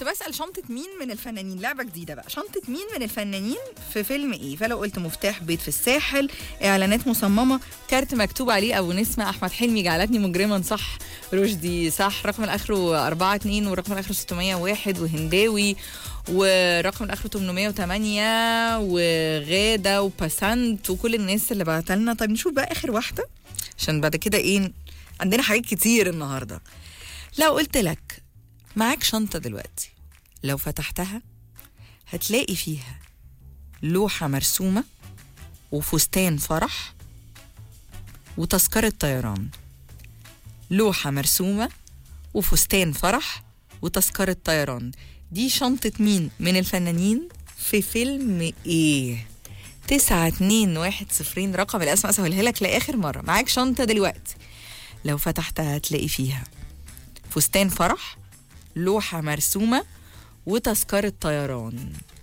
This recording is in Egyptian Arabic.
كنت بسال شنطه مين من الفنانين لعبه جديده بقى شنطه مين من الفنانين في فيلم ايه فلو قلت مفتاح بيت في الساحل اعلانات مصممه كارت مكتوب عليه ابو نسمه احمد حلمي جعلتني مجرما صح رشدي صح رقم الاخره 4 2 ورقم الاخره 601 وهنداوي ورقم الاخره 808 وغاده وباسنت وكل الناس اللي بعتها لنا طيب نشوف بقى اخر واحده عشان بعد كده ايه عندنا حاجات كتير النهارده لو قلت لك معاك شنطه دلوقتي لو فتحتها هتلاقي فيها لوحه مرسومه وفستان فرح وتذكره طيران لوحه مرسومه وفستان فرح وتذكره طيران دي شنطة مين من الفنانين في فيلم ايه تسعة اتنين واحد صفرين رقم الاسماء سهلها لك لاخر مرة معاك شنطة دلوقتي لو فتحتها هتلاقي فيها فستان فرح لوحة مرسومة وتذكرة طيران